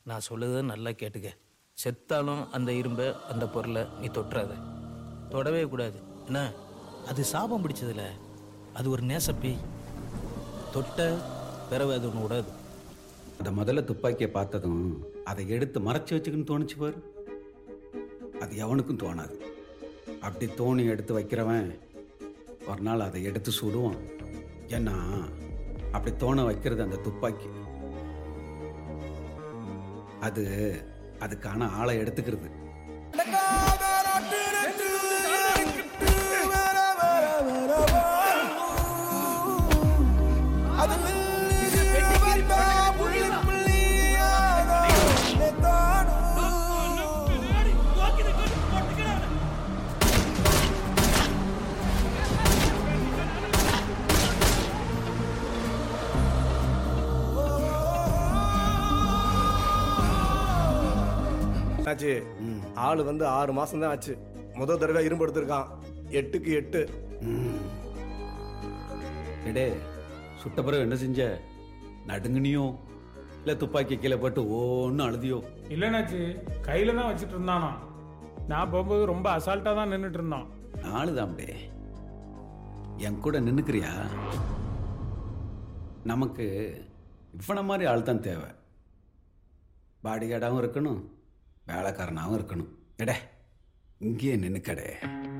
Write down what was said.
நான் சொல்லுறத நல்லா கேட்டுக்க செத்தாலும் அந்த இரும்பை அந்த பொருளை நீ தொட்டுறாத தொடவே கூடாது என்ன அது சாபம் பிடிச்சதுல அது ஒரு நேசப்பி தொட்ட பிறகு அது ஒன்று விடாது அந்த முதல்ல துப்பாக்கியை பார்த்ததும் அதை எடுத்து மறைச்சு வச்சுக்கன்னு தோணுச்சு பாரு அது எவனுக்கும் தோணாது அப்படி தோணி எடுத்து வைக்கிறவன் ஒரு நாள் அதை எடுத்து சுடுவான் ஏன்னா அப்படி தோண வைக்கிறது அந்த துப்பாக்கி அது அதுக்கான ஆளை எடுத்துக்கிறது ஆச்சு ஆளு வந்து ஆறு மாசம் தான் ஆச்சு முதல் தடவை இரும்பு எடுத்திருக்கான் எட்டுக்கு எட்டு எடே சுட்ட பிறகு என்ன செஞ்ச நடுங்குனியோ இல்லை துப்பாக்கி கீழே போட்டு ஓன்னு அழுதியோ இல்லைனாச்சு கையில தான் வச்சுட்டு இருந்தானா நான் போகும்போது ரொம்ப அசால்ட்டாக தான் நின்றுட்டு இருந்தான் ஆளுதாம்டே என் கூட நின்னுக்கிறியா நமக்கு இவனை மாதிரி ஆள் தான் தேவை பாடிகார்டாகவும் இருக்கணும் வேலைக்காரனாகவும் இருக்கணும் எடே இங்கேயே நின்னுக்கடே